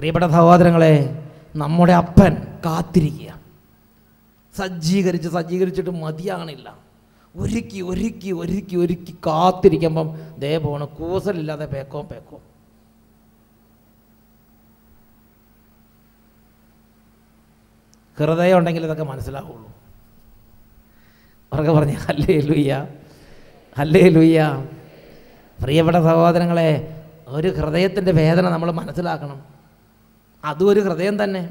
പ്രിയപ്പെട്ട സഹോദരങ്ങളെ നമ്മുടെ അപ്പൻ കാത്തിരിക്കുക സജ്ജീകരിച്ച് സജ്ജീകരിച്ചിട്ട് മതിയാകണില്ല ഒരുക്കി ഒരുക്കി ഒരുക്കി ഒരുക്കി കാത്തിരിക്കുമ്പം ദേ പോണ് കൂസലില്ലാതെ പേക്കോ പേക്കോ ഹൃദയം ഉണ്ടെങ്കിൽ ഇതൊക്കെ മനസ്സിലാവുള്ളൂ ഉറക്കെ പറഞ്ഞ ഹല്ലേ ലുയ്യ ഹല്ലേ ലുയ്യ പ്രിയപ്പെട്ട സഹോദരങ്ങളെ ഒരു ഹൃദയത്തിൻ്റെ വേദന നമ്മൾ മനസ്സിലാക്കണം അതും ഒരു ഹൃദയം തന്നെ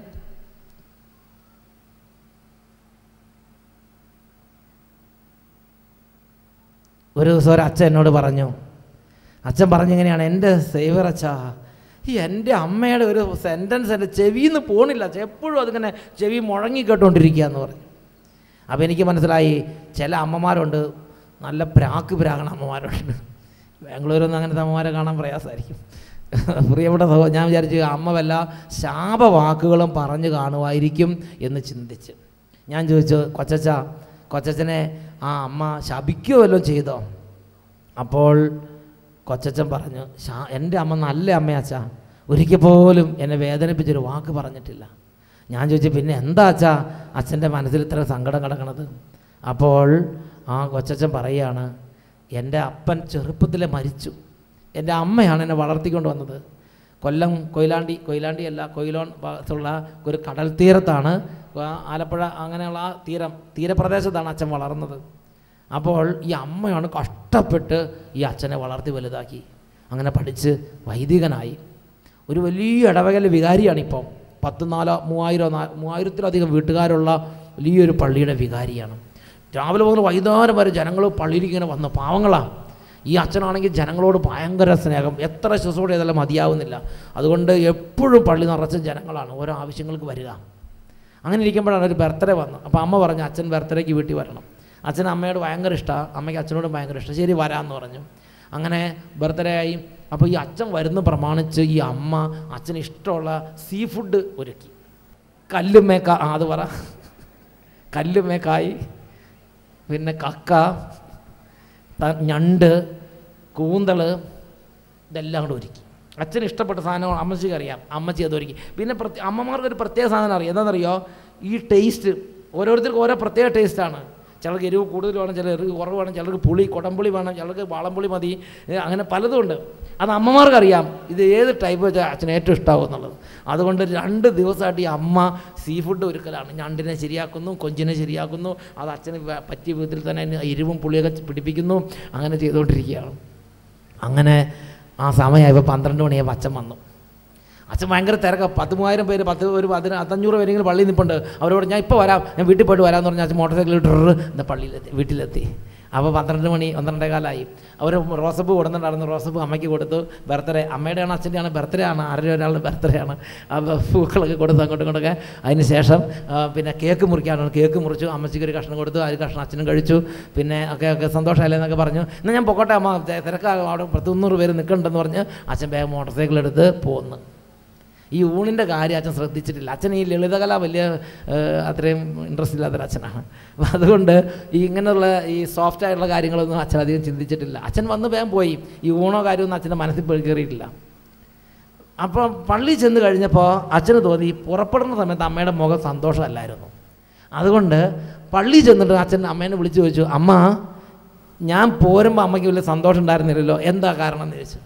ഒരു ദിവസം ഒരു അച്ഛൻ എന്നോട് പറഞ്ഞു അച്ഛൻ പറഞ്ഞിങ്ങനെയാണ് എൻ്റെ സേവർ അച്ഛാ ഈ എൻ്റെ അമ്മയുടെ ഒരു സെൻറ്റൻസ് എൻ്റെ ചെവിയിൽ നിന്ന് പോണില്ല അച്ഛാ. എപ്പോഴും അതിങ്ങനെ ചെവി മുഴങ്ങി കേട്ടോണ്ടിരിക്കുക എന്ന് പറഞ്ഞു അപ്പോൾ എനിക്ക് മനസ്സിലായി ചില അമ്മമാരുണ്ട് നല്ല പ്രാക്ക് പ്രാകണ അമ്മമാരുണ്ട് ബാംഗ്ലൂരൊന്നും അങ്ങനത്തെ അമ്മമാരെ കാണാൻ പ്രയാസമായിരിക്കും പ്രിയപ്പെട്ട സഹോ ഞാൻ വിചാരിച്ചു അമ്മ വല്ല ശാപവാക്കുകളും പറഞ്ഞു കാണുമായിരിക്കും എന്ന് ചിന്തിച്ച് ഞാൻ ചോദിച്ചു കൊച്ചച്ച കൊച്ചച്ചനെ ആ അമ്മ ശപിക്കുകയോ വല്ലതും ചെയ്തോ അപ്പോൾ കൊച്ചച്ചൻ പറഞ്ഞു ഷാ എൻ്റെ അമ്മ നല്ല അമ്മയാച്ചാ ഒരിക്കൽ പോലും എന്നെ വേദനിപ്പിച്ചൊരു വാക്ക് പറഞ്ഞിട്ടില്ല ഞാൻ ചോദിച്ചു പിന്നെ എന്താ അച്ഛാ അച്ഛൻ്റെ മനസ്സിൽ ഇത്ര സങ്കടം കിടക്കണത് അപ്പോൾ ആ കൊച്ചച്ഛൻ പറയുകയാണ് എൻ്റെ അപ്പൻ ചെറുപ്പത്തിലെ മരിച്ചു എൻ്റെ അമ്മയാണ് എന്നെ വളർത്തിക്കൊണ്ട് വന്നത് കൊല്ലം കൊയിലാണ്ടി കൊയിലാണ്ടി അല്ല കൊയിലോൺ ഭാഗത്തുള്ള ഒരു കടൽ തീരത്താണ് ആ ആലപ്പുഴ അങ്ങനെയുള്ള ആ തീരം തീരപ്രദേശത്താണ് അച്ഛൻ വളർന്നത് അപ്പോൾ ഈ അമ്മയാണ് കഷ്ടപ്പെട്ട് ഈ അച്ഛനെ വളർത്തി വലുതാക്കി അങ്ങനെ പഠിച്ച് വൈദികനായി ഒരു വലിയ ഇടവകയിലെ വികാരിയാണിപ്പോൾ പത്ത് നാലോ മൂവായിരോ നാ മൂവായിരത്തിലധികം വീട്ടുകാരുള്ള വലിയൊരു പള്ളിയുടെ വികാരിയാണ് രാവിലെ മുതൽ വൈകുന്നേരം വരെ ജനങ്ങൾ പള്ളിയിൽ ഇങ്ങനെ വന്ന് പാവങ്ങളാണ് ഈ അച്ഛനാണെങ്കിൽ ജനങ്ങളോട് ഭയങ്കര സ്നേഹം എത്ര ശുശ്രൂഷ ചെയ്താലും മതിയാവുന്നില്ല അതുകൊണ്ട് എപ്പോഴും പള്ളി നിറച്ച ജനങ്ങളാണ് ഓരോ ആവശ്യങ്ങൾക്ക് വരിക അങ്ങനെ ഇരിക്കുമ്പോഴാണ് ഒരു ബർത്ത്ഡേ വന്നു അപ്പോൾ അമ്മ പറഞ്ഞു അച്ഛൻ ബർത്ത്ഡേക്ക് വീട്ടിൽ വരണം അച്ഛൻ അമ്മയോട് ഭയങ്കര ഇഷ്ടമാണ് അമ്മയ്ക്ക് അച്ഛനോടും ഭയങ്കര ഇഷ്ടം ശരി വരാമെന്ന് പറഞ്ഞു അങ്ങനെ ബർത്ത്ഡേ ആയി അപ്പോൾ ഈ അച്ഛൻ വരുന്ന പ്രമാണിച്ച് ഈ അമ്മ അച്ഛന് ഇഷ്ടമുള്ള സീ ഫുഡ് ഒരുക്കി കല്ലുമേക്ക ആ അത് പറ കല്ലുമേക്കായി പിന്നെ കക്ക ത- ഞണ്ട് കൂന്തള് ഇതെല്ലാം കൂടെ ഒരുക്കി അച്ഛന് ഇഷ്ടപ്പെട്ട സാധനം അമ്മച്ചിക്ക് അറിയാം അമ്മച്ചി അത് ഒരുക്കി പിന്നെ പ്രത്യേക അമ്മമാർക്ക് ഒരു പ്രത്യേക സാധനം അറിയാം എന്താണെന്നറിയോ ഈ ടേസ്റ്റ് ഓരോരുത്തർക്കും ഓരോ പ്രത്യേക ടേസ്റ്റാണ് ചിലർക്ക് എരിവ് കൂടുതൽ വേണം ചിലർക്ക് കുറവ് വേണം ചിലർക്ക് പുളി കുടംപുളി വേണം ചിലർക്ക് വാളംപുളി മതി ഏ, അങ്ങനെ പലതും ഉണ്ട് അത് അമ്മമാർക്കറിയാം ഇത് ഏത് ടൈപ്പ് വെച്ചാൽ അച്ഛന് ഏറ്റവും ഇഷ്ടമാവും എന്നുള്ളത് അതുകൊണ്ട് രണ്ട് ദിവസമായിട്ട് ഈ അമ്മ സീ ഫുഡ് ഒരുക്കലാണ് ഞണ്ടിനെ ശരിയാക്കുന്നു കൊഞ്ചിനെ ശരിയാക്കുന്നു അത് അച്ഛന് വ- പറ്റിയ വിധത്തിൽ തന്നെ അതിന് എരിവും പുളിയൊക്കെ പിടിപ്പിക്കുന്നു അങ്ങനെ ചെയ്തുകൊണ്ടിരിക്കുകയാണ് അങ്ങനെ ആ സമയമായപ്പോൾ പന്ത്രണ്ട് മണിയായപ്പോൾ അച്ഛൻ വന്നു അച്ഛൻ ഭയങ്കര തിരക്ക പത്ത് മൂവായിരം പേര് പത്ത് ഒരു പതിന പത്തഞ്ഞൂറ് പേരെങ്കിലും പള്ളിയിൽ നിൽപ്പുണ്ട് അവരോട് ഞാൻ ഇപ്പോൾ വരാം ഞാൻ വീട്ടിൽ പോയിട്ട് വരാമെന്ന് പറഞ്ഞാൽ അച്ഛൻ മോട്ടോർ സൈക്കിൾ ഇട്ട് എന്താ പള്ളിയിലെത്തി വീട്ടിലെത്തി അപ്പോൾ പന്ത്രണ്ട് മണി പന്ത്രണ്ടേ കാലമായി അവർ റോസപ്പ് കൊടുത്തിട്ടുണ്ടായിരുന്നു റോസപ്പ് അമ്മയ്ക്ക് കൊടുത്തു ബർത്ത്ഡേ അമ്മയുടെയാണ് അച്ഛൻ്റെയാണ് ബർത്ത്ഡേ ആണ് ആരുടെ ഒരാളുടെ ബർത്ത്ഡേ ആണ് അപ്പോൾ പൂക്കളൊക്കെ കൊടുത്ത് അങ്ങോട്ടും ഇങ്ങോട്ടൊക്കെ അതിന് ശേഷം ആ, പിന്നെ കേക്ക് മുറിക്കാനാണ് കേക്ക് മുറിച്ചു അമ്മച്ചിക്ക് ഒരു കഷ്ണം കൊടുത്തു ഒരു കഷ്ണം അച്ഛനും കഴിച്ചു പിന്നെ ഒക്കെ ഒക്കെ സന്തോഷമല്ലേ എന്നൊക്കെ പറഞ്ഞു എന്നാൽ ഞാൻ പൊക്കോട്ടെ അമ്മ തെ- തിരക്കാകും അവിടെ പത്ത് മുന്നൂറ് പേര് നിൽക്കണ്ടെന്ന് പറഞ്ഞ് അച്ഛൻ വേഗം മോട്ടോർ സൈക്കിൾ എടുത്ത് പോന്നു ഈ ഊണിൻ്റെ കാര്യം അച്ഛൻ ശ്രദ്ധിച്ചിട്ടില്ല അച്ഛൻ ഈ ലളിതകല വലിയ ഏഹ്, അത്രയും ഇൻട്രസ്റ്റ് ഇല്ലാത്തൊരു അച്ഛനാണ് അപ്പം അതുകൊണ്ട് ഈ ഇങ്ങനെയുള്ള ഈ സോഫ്റ്റ് ആയിട്ടുള്ള കാര്യങ്ങളൊന്നും അച്ഛൻ അധികം ചിന്തിച്ചിട്ടില്ല അച്ഛൻ വന്ന് വേഗം പോയി ഈ ഊണോ കാര്യമൊന്നും അച്ഛൻ്റെ മനസ്സിൽ പോയി കയറിയിട്ടില്ല അപ്പോൾ പള്ളി ചെന്ന് കഴിഞ്ഞപ്പോൾ അച്ഛന് തോന്നി പുറപ്പെടുന്ന സമയത്ത് അമ്മയുടെ മുഖം സന്തോഷമല്ലായിരുന്നു അതുകൊണ്ട് പള്ളി ചെന്നിട്ട് അച്ഛൻ അമ്മേനെ വിളിച്ചു ചോദിച്ചു അമ്മ ഞാൻ പോരുമ്പോൾ അമ്മയ്ക്ക് വലിയ സന്തോഷം ഉണ്ടായിരുന്നില്ലല്ലോ എന്താ കാരണം എന്ന് ചോദിച്ചു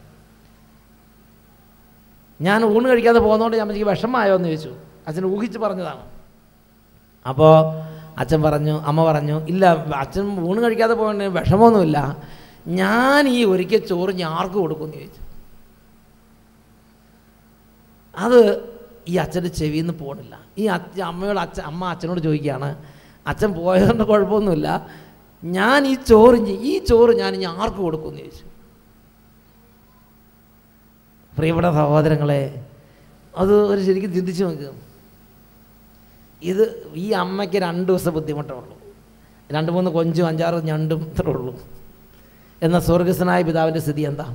ഞാൻ ഊണ് കഴിക്കാതെ പോകുന്നതുകൊണ്ട് ഞാൻ എനിക്ക് വിഷമമായോ എന്ന് ചോദിച്ചു അച്ഛൻ ഊഹിച്ച് പറഞ്ഞതാണ് അപ്പോൾ അച്ഛൻ പറഞ്ഞു അമ്മ പറഞ്ഞു ഇല്ല അച്ഛൻ ഊണ് കഴിക്കാതെ പോകേണ്ട വിഷമമൊന്നുമില്ല ഞാൻ ഈ ഒരിക്കൽ ചോറ് ഞാൻ ആർക്ക് കൊടുക്കുമെന്ന് ചോദിച്ചു അത് ഈ അച്ഛൻ്റെ ചെവിയിൽ നിന്ന് പോകണില്ല ഈ അച്ഛൻ അമ്മയോട് അച്ഛൻ അമ്മ അച്ഛനോട് ചോദിക്കുകയാണ് അച്ഛൻ പോയതുകൊണ്ട് കുഴപ്പമൊന്നുമില്ല ഞാൻ ഈ ചോറ് ഇനി- ഈ ചോറ് ഞാൻ ഇനി ആർക്ക് കൊടുക്കുമെന്ന് ചോദിച്ചു പ്രിയപ്പെട്ട സഹോദരങ്ങളെ അത് ഒരു ശരിക്കും ചിന്തിച്ച് നോക്കുക ഇത് ഈ അമ്മയ്ക്ക് രണ്ട് ദിവസം ബുദ്ധിമുട്ടേ ഉള്ളൂ രണ്ട് മൂന്ന് കൊഞ്ചും അഞ്ചാറ് ഞണ്ടും ഇത്രേ ഉള്ളൂ എന്നാൽ സ്വർഗസ്വനായ പിതാവിൻ്റെ സ്ഥിതി എന്താ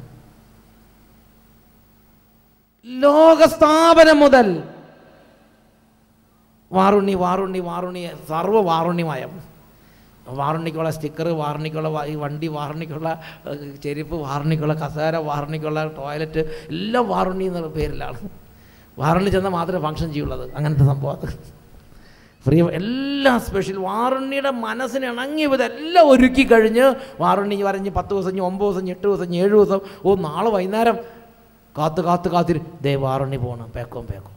ലോകസ്ഥാപനം മുതൽ വാറുണ്ണി വാറുണ്ണി വാറുണ്ണി സർവ്വ വാറുണ്ണിമയം വാറുണ്ണിക്കുള്ള സ്റ്റിക്കർ വാറുണ്ണിക്കുള്ള വ- ഈ വണ്ടി വാറുണ്ണിക്കുള്ള ഏഹ്, ചെരുപ്പ് വാറുണ്ണിക്കുള്ള കസേര വാറുണ്ണിക്കുള്ള ടോയ്ലറ്റ് എല്ലാം വാറുണ്ണി എന്നുള്ള പേരിലാണ് വാറണ്ണിൽ ചെന്നാൽ മാത്രമേ ഫങ്ഷൻ ചെയ്യുള്ളത് അങ്ങനത്തെ സംഭവം അത് ഫ്രീ എല്ലാം സ്പെഷ്യൽ വാറുണ്ണിയുടെ മനസ്സിന് ഇണങ്ങിയ വിധം എല്ലാം ഒരുക്കി കഴിഞ്ഞ് വാറുണ്ണി പറഞ്ഞ് പത്ത് ദിവസം ഇനി ഒമ്പത് ദിവസം ഇനി എട്ട് ദിവസം ഇനി ഏഴ് ദിവസം ഓ നാളെ വൈകുന്നേരം കാത്ത് കാത്ത് കാത്തിരി ദേ വാറുണ്ണി പോകണം പേക്കോം പേക്കോം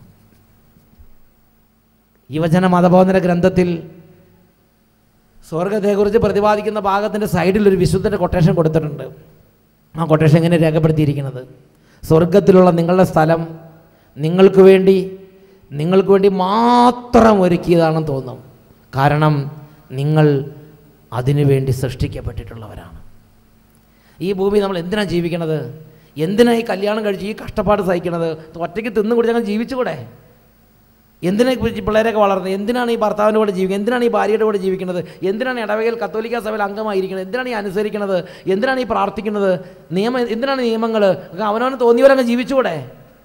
യുവജന മതബോധന ഗ്രന്ഥത്തിൽ സ്വർഗത്തെക്കുറിച്ച് പ്രതിപാദിക്കുന്ന ഭാഗത്തിൻ്റെ സൈഡിൽ ഒരു വിശുദ്ധൻ്റെ കൊട്ടേഷൻ കൊടുത്തിട്ടുണ്ട് ആ കൊട്ടേഷൻ എങ്ങനെ രേഖപ്പെടുത്തിയിരിക്കുന്നത് സ്വർഗത്തിലുള്ള നിങ്ങളുടെ സ്ഥലം നിങ്ങൾക്ക് വേണ്ടി നിങ്ങൾക്ക് വേണ്ടി മാത്രം ഒരുക്കിയതാണെന്ന് തോന്നും കാരണം നിങ്ങൾ അതിനു വേണ്ടി സൃഷ്ടിക്കപ്പെട്ടിട്ടുള്ളവരാണ് ഈ ഭൂമി നമ്മൾ എന്തിനാണ് ജീവിക്കണത് എന്തിനാണ് ഈ കല്യാണം കഴിച്ച് ഈ കഷ്ടപ്പാട് സഹിക്കണത് ഒറ്റയ്ക്ക് തിന്നു കുടിച്ച് അങ്ങനെ ജീവിച്ചുകൂടെ എന്തിനാ ഈ പിള്ളേരൊക്കെ വളർന്നത് എന്തിനാണ് ഈ ഭർത്താവിൻ്റെ കൂടെ ജീവിക്കുന്നത് എന്തിനാണ് ഈ ഭാര്യയുടെ കൂടെ ജീവിക്കുന്നത് എന്തിനാണ് ഇടവകയിൽ കത്തോലിക്ക സഭയിൽ അംഗമായിരിക്കുന്നത് എന്തിനാണ് ഈ അനുസരിക്കുന്നത് എന്തിനാണ് ഈ പ്രാർത്ഥിക്കുന്നത് നിയമം എന്തിനാണ് നിയമങ്ങൾ അവനവന് തോന്നിയവരങ്ങ് ജീവിച്ചുകൂടെ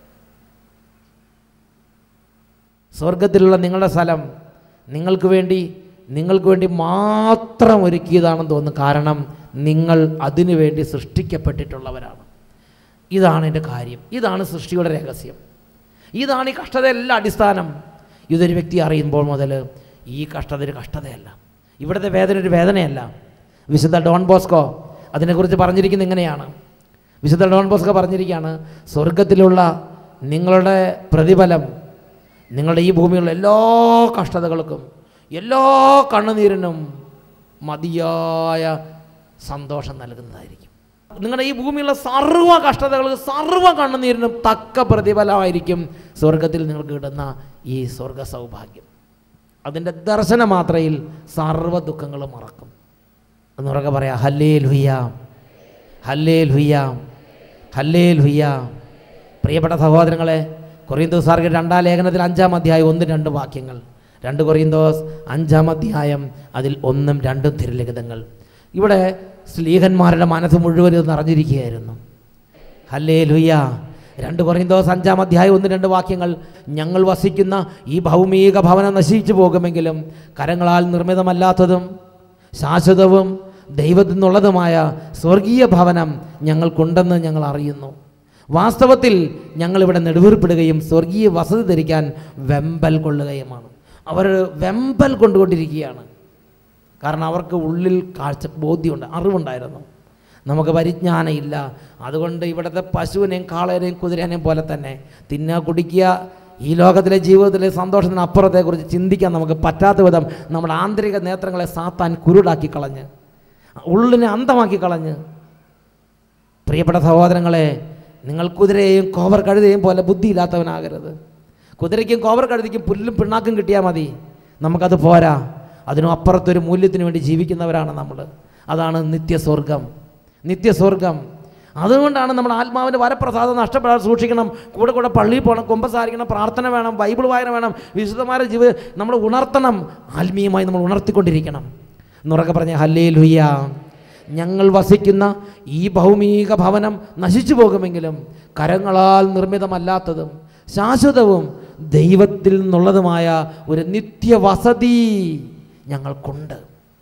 സ്വർഗത്തിലുള്ള നിങ്ങളുടെ സ്ഥലം നിങ്ങൾക്ക് വേണ്ടി നിങ്ങൾക്ക് വേണ്ടി മാത്രം ഒരുക്കിയതാണെന്ന് തോന്നുന്നു കാരണം നിങ്ങൾ അതിനു വേണ്ടി സൃഷ്ടിക്കപ്പെട്ടിട്ടുള്ളവരാണ് ഇതാണ് എൻ്റെ കാര്യം ഇതാണ് സൃഷ്ടിയുടെ രഹസ്യം ഇതാണ് ഈ കഷ്ടതയെല്ലാം അടിസ്ഥാനം ഇതൊരു വ്യക്തി അറിയുമ്പോൾ മുതൽ ഈ കഷ്ടത ഒരു കഷ്ടതയല്ല ഇവിടുത്തെ വേദന ഒരു വേദനയല്ല വിശുദ്ധ ഡോൺ ബോസ്കോ അതിനെക്കുറിച്ച് പറഞ്ഞിരിക്കുന്നത് ഇങ്ങനെയാണ് വിശുദ്ധ ഡോൺ ബോസ്കോ പറഞ്ഞിരിക്കുകയാണ് സ്വർഗത്തിലുള്ള നിങ്ങളുടെ പ്രതിഫലം നിങ്ങളുടെ ഈ ഭൂമിയിലുള്ള എല്ലാ കഷ്ടതകൾക്കും എല്ലാ കണ്ണുനീരിനും മതിയായ സന്തോഷം നൽകുന്നതായിരിക്കും നിങ്ങളുടെ ഈ ഭൂമിയിലുള്ള സർവ്വ കഷ്ടതകൾക്ക് സർവ്വ കണ്ണുനീരിനും തക്ക പ്രതിഫലമായിരിക്കും സ്വർഗത്തിൽ നിങ്ങൾക്ക് കിട്ടുന്ന ഈ സ്വർഗ സൗഭാഗ്യം അതിൻ്റെ ദർശന മാത്രയിൽ സർവ്വ ദുഃഖങ്ങളും മറക്കും എന്നുറക്കെ പറയാം ഹല്ലേ ലുയ്യാം ഹല്ലേ ലുയ്യാം ഹല്ലേ ലുയ്യാം പ്രിയപ്പെട്ട സഹോദരങ്ങളെ കൊറിയന്തോസാർക്ക് രണ്ടാം ലേഖനത്തിൽ അഞ്ചാം അധ്യായം ഒന്നും രണ്ട് വാക്യങ്ങൾ രണ്ട് കൊറിയന്തോസ് അഞ്ചാം അധ്യായം അതിൽ ഒന്നും രണ്ടും തിരുലിഖിതങ്ങൾ ഇവിടെ സ്ലീഹന്മാരുടെ മനസ്സ് മുഴുവൻ ഇത് നിറഞ്ഞിരിക്കുകയായിരുന്നു ഹല്ലേ ലുയ്യ രണ്ട് കൊറിയന്തോസ് അഞ്ചാം അധ്യായം ഒന്ന് രണ്ട് വാക്യങ്ങൾ ഞങ്ങൾ വസിക്കുന്ന ഈ ഭൗമിക ഭവനം നശിച്ചു പോകുമെങ്കിലും കരങ്ങളാൽ നിർമ്മിതമല്ലാത്തതും ശാശ്വതവും ദൈവത്തിൽ നിന്നുള്ളതുമായ സ്വർഗീയ ഭവനം ഞങ്ങൾക്കുണ്ടെന്ന് ഞങ്ങൾ അറിയുന്നു വാസ്തവത്തിൽ ഞങ്ങളിവിടെ നെടുവീർപ്പിടുകയും സ്വർഗീയ വസതി ധരിക്കാൻ വെമ്പൽ കൊള്ളുകയുമാണ് അവർ വെമ്പൽ കൊണ്ടുകൊണ്ടിരിക്കുകയാണ് കാരണം അവർക്ക് ഉള്ളിൽ കാഴ്ച ബോധ്യമുണ്ട് അറിവുണ്ടായിരുന്നു നമുക്ക് പരിജ്ഞാനം ഇല്ല അതുകൊണ്ട് ഇവിടുത്തെ പശുവിനെയും കാളേനെയും കുതിരേനെയും പോലെ തന്നെ തിന്നുക കുടിക്കുക ഈ ലോകത്തിലെ ജീവിതത്തിലെ സന്തോഷത്തിന് അപ്പുറത്തെക്കുറിച്ച് ചിന്തിക്കാൻ നമുക്ക് പറ്റാത്ത വിധം നമ്മുടെ ആന്തരിക നേത്രങ്ങളെ സാത്താൻ കുരുടാക്കി കളഞ്ഞ് ഉള്ളിനെ അന്തമാക്കി കളഞ്ഞ് പ്രിയപ്പെട്ട സഹോദരങ്ങളെ നിങ്ങൾ കുതിരയെയും കോവർ കഴുതയും പോലെ ബുദ്ധിയില്ലാത്തവനാകരുത് കുതിരയ്ക്കും കോവർ കഴുതിക്കും പുല്ലും പിണ്ണാക്കും കിട്ടിയാൽ മതി നമുക്കത് പോരാ അതിനും അപ്പുറത്തൊരു മൂല്യത്തിന് വേണ്ടി ജീവിക്കുന്നവരാണ് നമ്മൾ അതാണ് നിത്യസ്വർഗം നിത്യസ്വർഗം അതുകൊണ്ടാണ് നമ്മൾ ആത്മാവിൻ്റെ വരപ്രസാദം നഷ്ടപ്പെടാതെ സൂക്ഷിക്കണം കൂടെ കൂടെ പള്ളിയിൽ പോകണം കുമ്പസാരിക്കണം പ്രാർത്ഥന വേണം ബൈബിൾ വായന വേണം വിശുദ്ധമായ ജീവിതം നമ്മൾ ഉണർത്തണം ആത്മീയമായി നമ്മൾ ഉണർത്തിക്കൊണ്ടിരിക്കണം എന്നുറക്കെ പറഞ്ഞ ഹല്ലേ ലുയ്യ ഞങ്ങൾ വസിക്കുന്ന ഈ ഭൗമിക ഭവനം നശിച്ചു പോകുമെങ്കിലും കരങ്ങളാൽ നിർമ്മിതമല്ലാത്തതും ശാശ്വതവും ദൈവത്തിൽ നിന്നുള്ളതുമായ ഒരു നിത്യവസതി ഞങ്ങൾക്കുണ്ട്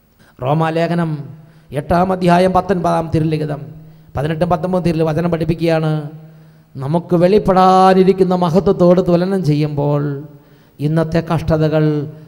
റോമാലേഖനം എട്ടാം അധ്യായം പത്തൊൻപതാം തിരുലിഖിതം പതിനെട്ടും പത്തൊമ്പതും തിരുല് വചനം പഠിപ്പിക്കുകയാണ് നമുക്ക് വെളിപ്പെടാനിരിക്കുന്ന മഹത്വത്തോട് തുലനം ചെയ്യുമ്പോൾ ഇന്നത്തെ കഷ്ടതകൾ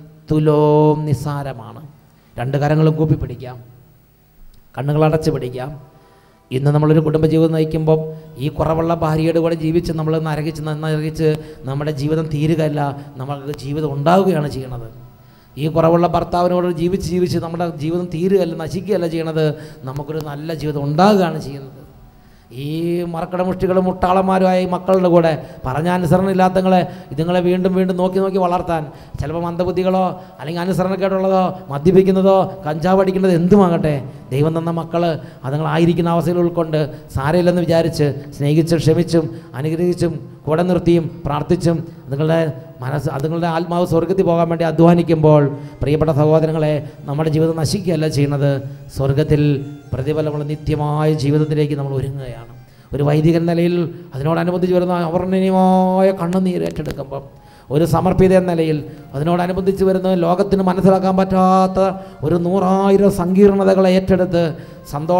തുലോം നിസ്സാരമാണ് രണ്ട് കരങ്ങളും കൂപ്പി പിടിക്കാം കണ്ണുകൾ അടച്ച് പിടിക്കാം ഇന്ന് നമ്മളൊരു കുടുംബജീവിതം നയിക്കുമ്പോൾ ഈ കുറവുള്ള ഭാര്യയുടെ കൂടെ ജീവിച്ച് നമ്മൾ നരകിച്ച് നരകിച്ച് നമ്മുടെ ജീവിതം തീരുകയല്ല നമ്മൾക്ക് ജീവിതം ഉണ്ടാവുകയാണ് ചെയ്യണത് ഈ കുറവുള്ള ഭർത്താവിനോട് ജീവിച്ച് ജീവിച്ച് നമ്മുടെ ജീവിതം തീരുകയല്ല നശിക്കുകയല്ല ചെയ്യണത് നമുക്കൊരു നല്ല ജീവിതം ഉണ്ടാകുകയാണ് ചെയ്യുന്നത് ഈ മറക്കടമുഷ്ടികളും മുട്ടാളന്മാരുമായ ഈ മക്കളുടെ കൂടെ പറഞ്ഞ അനുസരണം ഇല്ലാത്തങ്ങളെ ഇതുങ്ങളെ വീണ്ടും വീണ്ടും നോക്കി നോക്കി വളർത്താൻ ചിലപ്പോൾ മന്ദബുദ്ധികളോ അല്ലെങ്കിൽ അനുസരണക്കേടുള്ളതോ മദ്യപിക്കുന്നതോ കഞ്ചാവ് അടിക്കുന്നതോ എന്തുമാകട്ടെ ദൈവം തന്ന മക്കൾ അതുങ്ങളായിരിക്കുന്ന അവസ്ഥയിൽ ഉൾക്കൊണ്ട് സാരമില്ലെന്ന് വിചാരിച്ച് സ്നേഹിച്ചും ക്ഷമിച്ചും അനുഗ്രഹിച്ചും കൂടെ നിർത്തിയും പ്രാർത്ഥിച്ചും അതുങ്ങളുടെ മനസ്സ് അതുങ്ങളുടെ ആത്മാവ് സ്വർഗത്തിൽ പോകാൻ വേണ്ടി അധ്വാനിക്കുമ്പോൾ പ്രിയപ്പെട്ട സഹോദരങ്ങളെ നമ്മുടെ ജീവിതം നശിക്കുകയല്ല ചെയ്യുന്നത് സ്വർഗത്തിൽ പ്രതിഫലമുള്ള നിത്യമായ ജീവിതത്തിലേക്ക് നമ്മൾ ഒരുങ്ങുകയാണ് ഒരു വൈദികൻ നിലയിൽ അതിനോടനുബന്ധിച്ച് വരുന്ന അവർണ്ണനീയമായ കണ്ണുനീര് ഏറ്റെടുക്കുമ്പം ഒരു സമർപ്പിത എന്ന നിലയിൽ അതിനോടനുബന്ധിച്ച് വരുന്ന ലോകത്തിന് മനസ്സിലാക്കാൻ പറ്റാത്ത ഒരു നൂറായിരം സങ്കീർണതകളെ ഏറ്റെടുത്ത്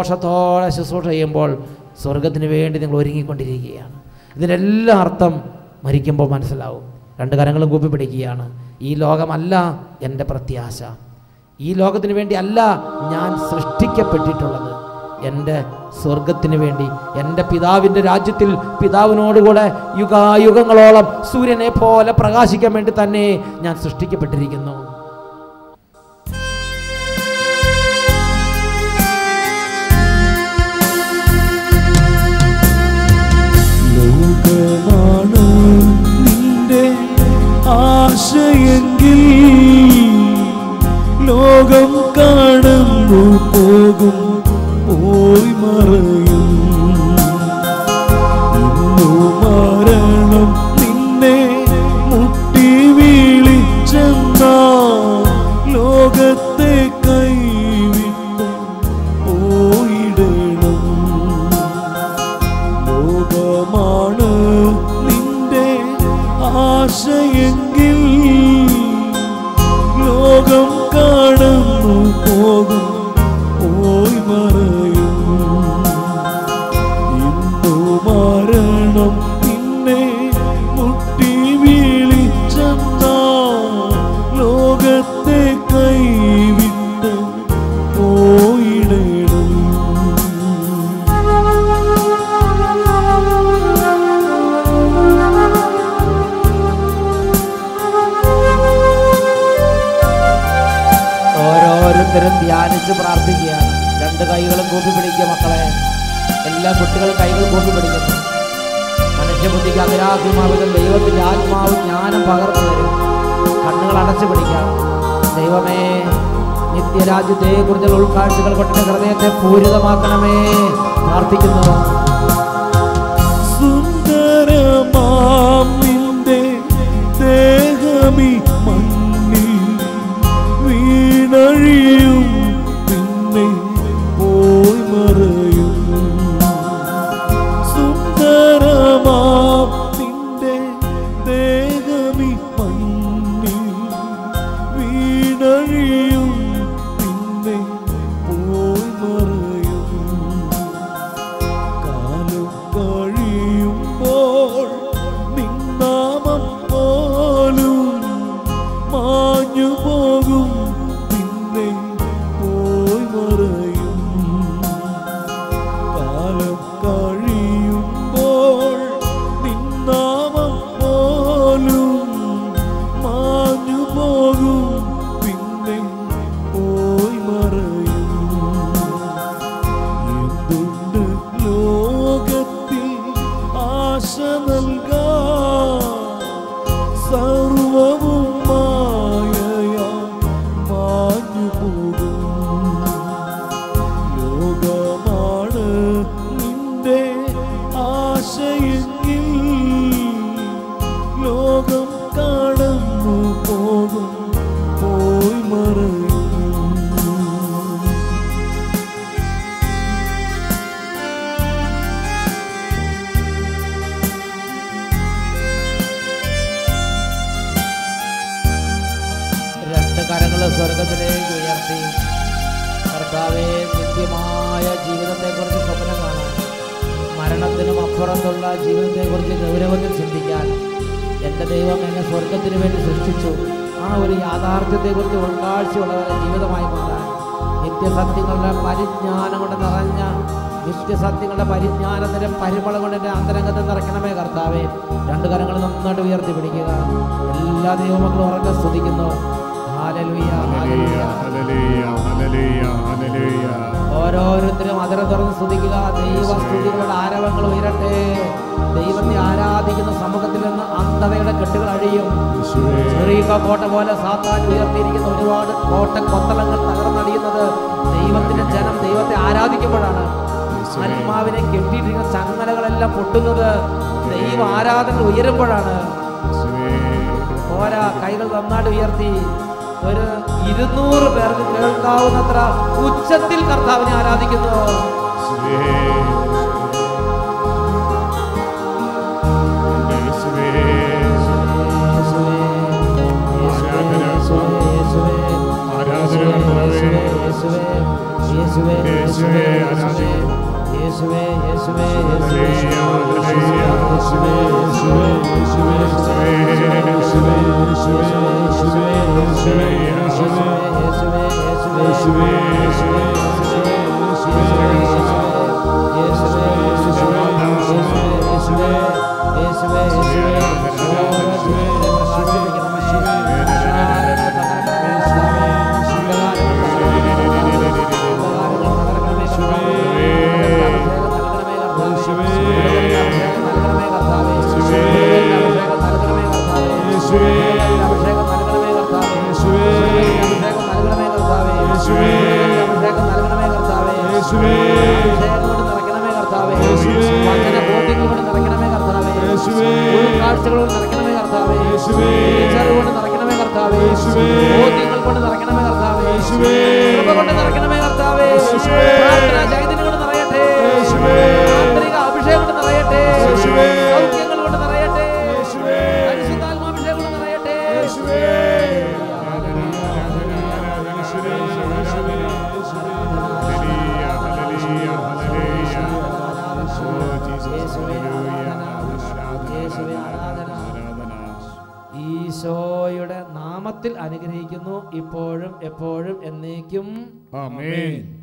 സന്തോഷത്തോടെ ശുശ്രൂഷ ചെയ്യുമ്പോൾ സ്വർഗത്തിന് വേണ്ടി നിങ്ങൾ ഒരുങ്ങിക്കൊണ്ടിരിക്കുകയാണ് ഇതിനെല്ലാം അർത്ഥം മരിക്കുമ്പോൾ മനസ്സിലാവും രണ്ട് കരങ്ങളും കൂപ്പി പിടിക്കുകയാണ് ഈ ലോകമല്ല എൻ്റെ പ്രത്യാശ ഈ ലോകത്തിന് വേണ്ടി അല്ല ഞാൻ സൃഷ്ടിക്കപ്പെട്ടിട്ടുള്ളത് എൻ്റെ സ്വർഗത്തിന് വേണ്ടി എൻ്റെ പിതാവിൻ്റെ രാജ്യത്തിൽ പിതാവിനോടുകൂടെ യുഗായുഗങ്ങളോളം സൂര്യനെ പോലെ പ്രകാശിക്കാൻ വേണ്ടി തന്നെ ഞാൻ സൃഷ്ടിക്കപ്പെട്ടിരിക്കുന്നു ലോകമാണ് നിന്റെ ആശയെങ്കിൽ ലോകം കാണുന്നു പോകും പോയി മറയും ഇന്നു മരണം നിന്നെ മുട്ടി വീളിച്ചെന്ന ലോകത്തെ കൈവിട്ട് പോയിടണം ലോകമാണ് നിന്റെ ആശയെങ്കിൽ ലോകം കാണുന്നു പോകും പോയി മറയും ഇന്നു മരണം നിന്നെ മുട്ടി വീളിച്ചെന്ന ലോകത്തെ കൈവിട്ട് പോയിടണം ഓരോരുത്തരും ധ്യാനിച്ച് പ്രാർത്ഥിക്കുകയാണ് രണ്ട് കൈകളും കൂപ്പി പിടിക്കുക മക്കളെ എല്ലാ കുട്ടികളും കൈകൾ കൂപ്പി പിടിക്കുന്നു മനുഷ്യബുദ്ധിക്ക് അതിരാഗ്യമാവിലും ദൈവത്തിൻ്റെ ആത്മാവ് ജ്ഞാനം പകർന്നു തരും കണ്ണുകൾ അടച്ചു പിടിക്കാം ദൈവമേ നിത്യരാജ്യത്തെ കുറിച്ചുള്ള ഉൾക്കാഴ്ചകൾ കൊണ്ട് എൻ്റെ ഹൃദയത്തെ പൂരിതമാക്കണമേ പ്രാർത്ഥിക്കുന്നു സുന്ദരമാം നിന്റെ ദേഹമി മണ്ണിൽ വീണഴിയും പിന്നെ പോയി മറയും സുന്ദരമാം നിന്റെ ദേഹമി മണ്ണിൽ വീണഴിയും പിന്നെ പോയി മറയും കാലം കഴിയുമ്പോൾ നിന്നാമം പോലും മാഞ്ഞു പോകും പിന്നെ പോയി മറയും കാലം കഴിയുമ്പോൾ നിന്നാമം പോലും മാഞ്ഞു പോകും പിന്നെ പോയി മറയും എന്തുണ്ട് ലോകത്തിൽ ആശ നൽകാ സർവവും മായയാ മാഞ്ഞു പോകും ലോകമാണ് നിന്റെ ആശയെങ്കിൽ ലോകം കടന്നു പോകും പോയി മറയും രണ്ട് കരങ്ങൾ സ്വർഗത്തിലേക്ക് ഉയർത്തി കർത്താവെ നിത്യമായ ജീവിതത്തെക്കുറിച്ച് സ്വപ്നം കാണാൻ മരണത്തിനും അപ്പുറത്തുള്ള ജീവിതത്തെക്കുറിച്ച് ഗൗരവത്തിൽ ചിന്തിക്കാൻ എൻ്റെ ദൈവം എന്നെ സ്വർഗത്തിന് വേണ്ടി സൃഷ്ടിച്ചു ആ ഒരു യാഥാർത്ഥ്യത്തെക്കുറിച്ച് ഉൾക്കാഴ്ചയുള്ളവരെ ജീവിതമായി മാറാൻ നിത്യസത്യങ്ങളുടെ പരിജ്ഞാനം കൊണ്ട് നിറഞ്ഞ നിത്യസത്യങ്ങളുടെ പരിജ്ഞാനത്തിൻ്റെ പരിമളം കൊണ്ട് എൻ്റെ അന്തരംഗത്തെ നിറയ്ക്കണമേ കർത്താവെ രണ്ട് കരങ്ങൾ നന്നായിട്ട് ഉയർത്തി പിടിക്കുക എല്ലാ ദൈവമക്കളും ഉറക്കെ സ്തുതിക്കുന്നു hallelujah hallelujah hallelujah hallelujah hallelujah ഓരോരുത്തരും അതിരെ തുറന്ന് സ്തുതിക്കുക ദൈവസ്തുതികളുടെ ആരവങ്ങൾ ഉയരട്ടെ ദൈവത്തെ ആരാധിക്കുന്ന സമൂഹത്തിൽ നിന്ന് അന്ധതയുടെ കെട്ടുകൾ അഴിയും യേശുവേ ചെറിയ കോട്ട പോലെ സാത്താൻ ഉയർത്തിയിരിക്കുന്ന ഒരുപാട് കോട്ട കൊത്തളങ്ങൾ തകർന്നടിയുന്നത് ദൈവത്തിന്റെ ജനം ദൈവത്തെ ആരാധിക്കുമ്പോഴാണ് ആത്മാവിനെ കെട്ടിയിട്ടിരിക്കുന്ന ചങ്ങലകളെല്ലാം പൊട്ടുന്നത് ദൈവ ആരാധന ഉയരുമ്പോഴാണ് യേശുവേ പോരാ കൈകൾ നന്നായിട്ട് ഉയർത്തി ഒരു ഇരുന്നൂറ് പേർക്ക് കേൾക്കാവുന്നത്ര ഉച്ചത്തിൽ കർത്താവിനെ ആരാധിക്കുന്നു യേശുവേ യേശുവേ യേശുവേ, യേശുവേ, യേശുവേ, ആരാധന യേശുവേ, കർത്താവേ. യേശുവേ, യേശുവേ, യേശുവേ, യേശുവേ, ആരാധിക്കുന്നു. യേശുവേ യേശുവേ യേശുവേ ഹല്ലേലൂയ, കാഴ്ചകളോട് നിറയ്ക്കണമേ കർത്താവേ തിരിച്ചറിവുകൊണ്ട് നിറയ്ക്കണമേ കർത്താവേ ബോധ്യങ്ങൾ കൊണ്ട് നിറയ്ക്കണമേ കർത്താവേ കൃപ കൊണ്ട് നിറയ്ക്കണമേ കർത്താവേ പ്രാർത്ഥനാ ചൈതന്യം കൊണ്ട് നിറയട്ടെ ആന്തരിക അഭിഷേകം കൊണ്ട് നിറയട്ടെ സൗഖ്യങ്ങൾ കൊണ്ട് നിറയട്ടെ പരിശുദ്ധാത്മാഭിഷേകം കൊണ്ട് നിറയട്ടെ ഹല്ലേലൂയ, ഹല്ലേലൂയ. ഓ, ജീസസ്, ഹല്ലേലൂയ. യേശുവേ ആരാധന ആരാധന. ഈശോയുടെ നാമത്തിൽ അനുഗ്രഹിക്കുന്നു ഇപ്പോഴും എപ്പോഴും എന്നേക്കും ആമേൻ